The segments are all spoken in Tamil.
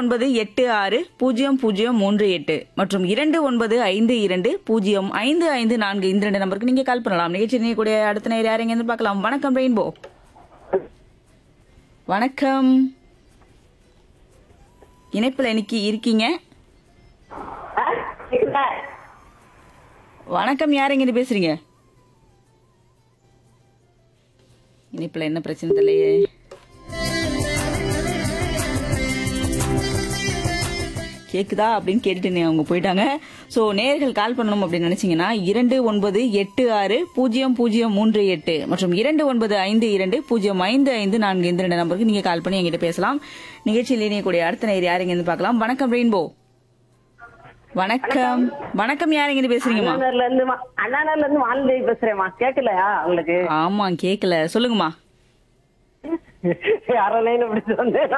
ஒன்பது எட்டு ஆறு பூஜ்ஜியம் பூஜ்ஜியம் மூன்று எட்டு மற்றும் இரண்டு ஒன்பது ஐந்து இரண்டு பூஜ்ஜியம் ஐந்து ஐந்து நான்கு இந்த ரெண்டு நம்பருக்கு நீங்க கால் பண்ணலாம் நிகழ்ச்சி கூடிய அடுத்த நேரம் யாரைங்க பார்க்கலாம் வணக்கம் ரெயின்போ வணக்கம் இணைப்புல இன்னைக்கு இருக்கீங்க ஆ, கேக்குதா? வணக்கம் யார் எங்க பேசுறீங்க இனிப்புல என்ன பிரச்சனை தெரியலையே கேக்குதா அப்படின்னு கேட்டுட்டு நீ அவங்க போயிட்டாங்க ஸோ நேர்கள் கால் பண்ணணும் அப்படின்னு நினைச்சீங்கன்னா இரண்டு ஒன்பது எட்டு ஆறு பூஜ்ஜியம் பூஜ்ஜியம் மூன்று எட்டு மற்றும் இரண்டு ஒன்பது ஐந்து இரண்டு பூஜ்ஜியம் ஐந்து ஐந்து நான்கு இந்த ரெண்டு நம்பருக்கு நீங்க கால் பண்ணி எங்கிட்ட பேசலாம் நிகழ்ச்சியில் இணையக்கூடிய அடுத்த நேர் யாருங்க இருந்து பார்க்கலாம் வணக்கம் ரெயின்போ வணக்கம் வணக்கம் யாருங்க இருந்து பேசுறீங்கம்மா அண்ணாநகர்ல இருந்து மா- அண்ணாநகர்ல இருந்து வானதேவி பேசுறேம்மா கேக்கலையா உங்களுக்கு ஆமா கேக்கல சொல்லுங்கம்மா அரை லைன் பிடிச்சு வந்தேன்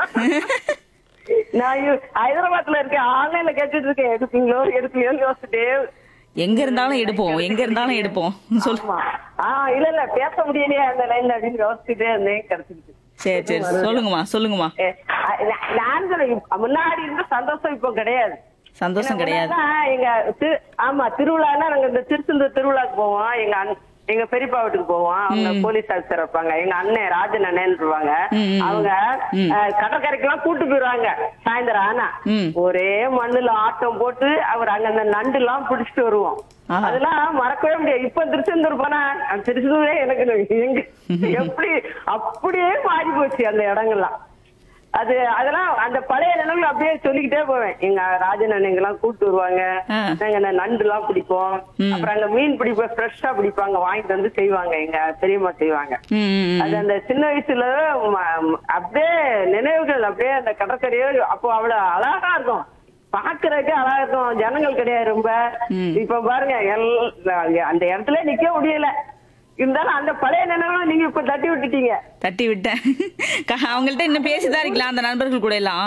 நான் இ- ஹைதராபாத்ல இருக்கேன் ஆன்லைன்ல கேட்டுட்டு இருக்கேன் எடுப்பீங்களோ எடுப்பீங்களோன்னு யோசிச்சுட்டே எங்க இருந்தாலும் எடுப்போம் எங்க இருந்தாலும் எடுப்போம் சொல்லு ஆமா ஆ இல்ல இல்ல பேச முடியலையே அந்த லைன்ல அப்படின்னு யோசிச்சுட்டே இருந்தேன் கிடைச்சிருச்சு சரி சரி சொல்லுங்கம்மா சொல்லுங்கம்மா ஏ, அ- நா- நான் சொல்றேன், இப்ப முன்னாடி இருந்த சந்தோஷம் இப்போ கிடையாது சந்தோஷம் கிடையாது முன்னாடிலாம் எங்க தி- ஆமா திருவிழான்னா நாங்க இந்த திருச்செந்தூர் திருவிழாக்கு போவோம் எங்க அண்ணன் எங்க பெரியப்பா வீட்டுக்கு போவோம் அவங்க போலீஸ் ஆஃபீஸர் இருப்பாங்க எங்க அண்ணன் ராஜன் அண்ணன் இருப்பாங்க ம், ம், அவங்க ம். அஹ், கடற்கரைக்கு எல்லாம் கூட்டு போயிருவாங்க சாயந்தரம் ஆனா ம். ஒரே மண்ணுல ஆட்டம் போட்டு அவர் அங்க அந்த நண்டு எல்லாம் பிடிச்சிட்டு வருவோம் ஆஹா. அதெல்லாம் மறக்கவே முடியாது இப்ப திருச்செந்தூர் போனா அந்த திருச்செந்தூரே எனக்கு எங்க எப்படி அப்படியே மாறி போச்சு அந்த இடங்கள்லாம் அது அதெல்லாம் அந்த பழைய நினைவுல அப்படியே சொல்லிக்கிட்டே போவேன் எங்க ராஜன் அண்ணங்க எல்லாம் கூப்பிட்டு வருவாங்க ஆ. நாங்க அந்த நண்டு எல்லாம் பிடிப்போம் ம். அப்புறம் அங்க மீன் பிடிப்போம் ஃப்ரெஷ்ஷா பிடிப்பாங்க வாங்கிட்டு வந்து செய்வாங்க எங்க பெரியம்மா செய்வாங்க ம், ம், ம். அது அந்த சின்ன வயசுல ம- ம- அப்படியே நினைவுகள் அப்படியே அந்த கடற்கரையோ அப்போ அவ்வளவு அழகா இருக்கும் பாக்குறதுக்கே அழகா இருக்கும் ஜனங்கள் கிடையாது ரொம்ப ம். இப்ப பாருங்க எல்- அந்த இடத்துல நிக்க முடியல இருந்தாலும் அந்த பழைய நினைவுலாம் நீங்க இப்ப தட்டி விட்டுட்டீங்க தட்டி விட்டேன் க- அவங்கள்ட்ட இன்னும் பேசிதான் இருக்கலாம் அந்த நண்பர்கள் கூட எல்லாம்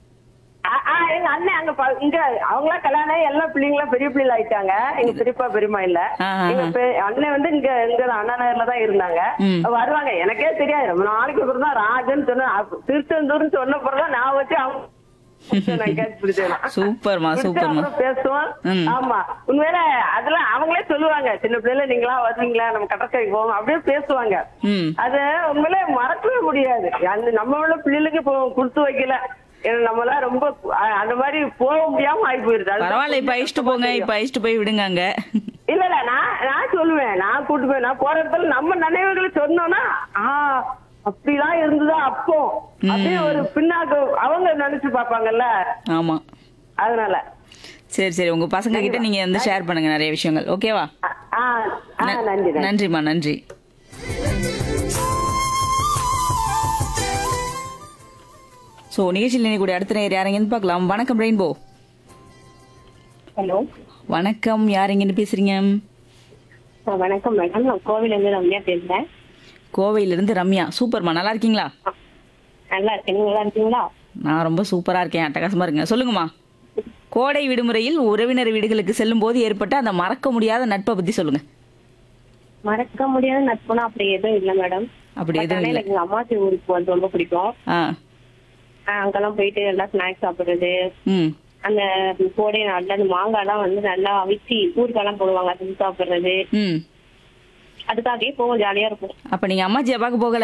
ஆ- ஆ, எங்க அண்ணன் அங்க ப- இங்க அவங்களா கல்யாணம் ஆகி எல்லா பிள்ளைங்களும் பெரிய பிள்ளைங்க ஆயிட்டாங்க எங்க பெரியப்பா பெரியம்மா இல்ல ஆ, ஆ, எங்க பெ- அண்ணன் வந்து இங்க இங்க அண்ணா நகர்ல தான் இருந்தாங்க ம். வருவாங்க எனக்கே தெரியாது ரொம்ப நாளைக்கு அப்புறம் தான் ராஜன் சொன்ன அப்ப திருச்செந்தூர்னு சொன்ன பிறகுதான் நான் வச்சு அவங்க நான் கேட்டு பிடிச்சேன். சூப்பர்மா பிடிச்சு சூப்பர்மா அப்புறம் பேசுவோம் ம். ஆமா உண்மையில அதெல்லாம் அவங்களே சொல்லுவாங்க சின்ன பிள்ளைல நீங்களா வருவீங்களா நம்ம கடற்கரைக்கு போவோம் அப்படியே பேசுவாங்க ம் அது உண்மையில மறக்கவே முடியாது அந்த நம்ம உள்ள பிள்ளைகளுக்கு இப்போ கொடுத்து வைக்கல ஏன்னா நம்மளாம் ரொம்ப அ- அந்த மாதிரி போக முடியாம ஆகி போயிருது அதுதான் பரவாயில்ல இப்ப கொஞ்சம் அழிச்சிட்டு போங்க இப்ப அழிச்சிட்டு போய் விடுங்க அங்க இல்ல இல்ல நான் நான் சொல்லுவேன் நான் கூட்டு போய் நான் போற இடத்துல நம்ம நினைவுகளை சொன்னோம்னா ஆ அப்படிலாம் இருந்ததா அப்போ அப்படியே ஒரு பின்னாக்கு அவங்க நினைச்சு பாப்பாங்கல்ல ஆமா அதனால சரி சரி உங்க பசங்க கிட்ட நீங்க வந்து ஷேர் பண்ணுங்க நிறைய விஷயங்கள் ஓகேவா ஆ, ஆ ஆ, நன்றி நன்றி நன்றிம்மா நன்றி ஸோ நிகழ்ச்சியில் இணையக்கூடிய அடுத்த நேர் யாரெங்கன்னு பார்க்கலாம் வணக்கம் ரெயின்போ ஹலோ வணக்கம் யார் எங்கன்னு பேசுறீங்க வணக்கம் மேடம் நான் கோவில இருந்து ரம்யா பேசுறேன் கோவையில இருந்து ரம்யா சூப்பர்மா நல்லா இருக்கீங்களா நல்லா இருக்கேன் நீங்க நல்லா இருக்கீங்களா நான் ரொம்ப சூப்பரா இருக்கேன் அட்டகாசமா இருக்கேன் சொல்லுங்கம்மா கோடை விடுமுறையில் உறவினர் வீடுகளுக்கு செல்லும் போது ஏற்பட்ட அந்த மறக்க முடியாத நட்பை பத்தி சொல்லுங்க மறக்க முடியாத நட்புனா அப்படி எதுவும் இல்ல மேடம் அப்படி But எதுவும் ஆனா இல்ல எனக்கு எங்க அம்மாச்சி ஊருக்கு போறது ரொம்ப பிடிக்கும் ஆ ஆஹ் அங்கெல்லாம் போயிட்டு எல்லாம் ஸ்நாக்ஸ் சாப்பிடுறது ம் அந்த கோடை நாள்ல அந்த மாங்காய் எல்லாம் வந்து நல்லா அவிச்சு ஊருக்கெல்லாம் போடுவாங்க அது சாப்பிடுறது ம் அதுக்காகவே போவோம் ஜாலியா இருக்கும் அப்ப நீங்க அம்மாச்சியை பார்க்க போகல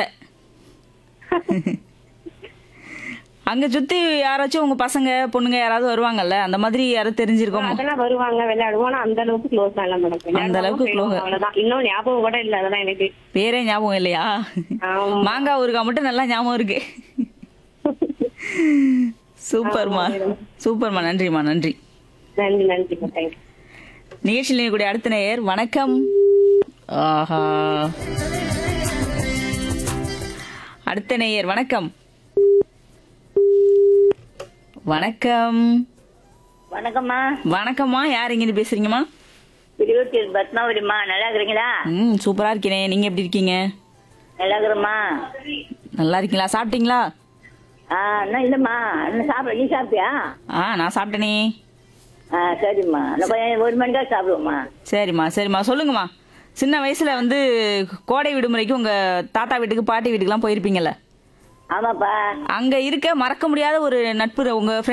அங்க சுத்தி யாராச்சும் உங்க பசங்க பொண்ணுங்க யாராவது வருவாங்கல்ல அந்த மாதிரி யாரும் தெரிஞ்சிருக்கோம் அதெல்லாம் வருவாங்க விளையாடுவோம் ஆனா அந்த அளவுக்கு க்ளோஸ் இல்ல மேடம் அந்த அளவுக்கு close. அவ்வளவுதான் இன்னும் ஞாபகம் கூட இல்ல அதெல்லாம் எனக்கு பேரே ஞாபகம் இல்லையா ஆமா. மாங்காய் ஊருக்கா மட்டும் நல்லா ஞாபகம் இருக்கு சூப்பர்மா சூப்பர்மா நன்றிம்மா நன்றி நன்றி நன்றி தேங்க்யூ நிகழ்ச்சியில் கூடிய அடுத்த நேயர் வணக்கம் ஆஹா அடுத்த நேயர் வணக்கம் வணக்கம் வணக்கம்மா வணக்கம்மா யார் இங்கிருந்து பேசுறீங்கம்மா திருவத்தூர் பத்மாவதிம்மா நல்லா இருக்கிறீங்களா ம் சூப்பரா இருக்கேனே நீங்க எப்படி இருக்கீங்க நல்லா இருக்கிறம்மா நல்லா இருக்கீங்களா சாப்பிட்டீங்களா ஆ இன்னும் இல்லைம்மா இன்னும் சாப்பிட நீ சாப்பிட்டியா ஆ நான் சாப்பிட்டேனே ஆ சரிம்மா இன்னும் கொஞ்சம் ஒரு மணிக்காக சாப்பிடுவோம்மா சரிம்மா சரிம்மா சொல்லுங்கம்மா சின்ன வயசுல வந்து கோடை விடுமுறைக்கு உங்க தாத்தா வீட்டுக்கு பாட்டி வீட்டுக்குலாம் போயிருப்பீங்கல்ல ஆமாப்பா அங்க இருக்க மறக்க முடியாத ஒரு நட்பு உங்க friend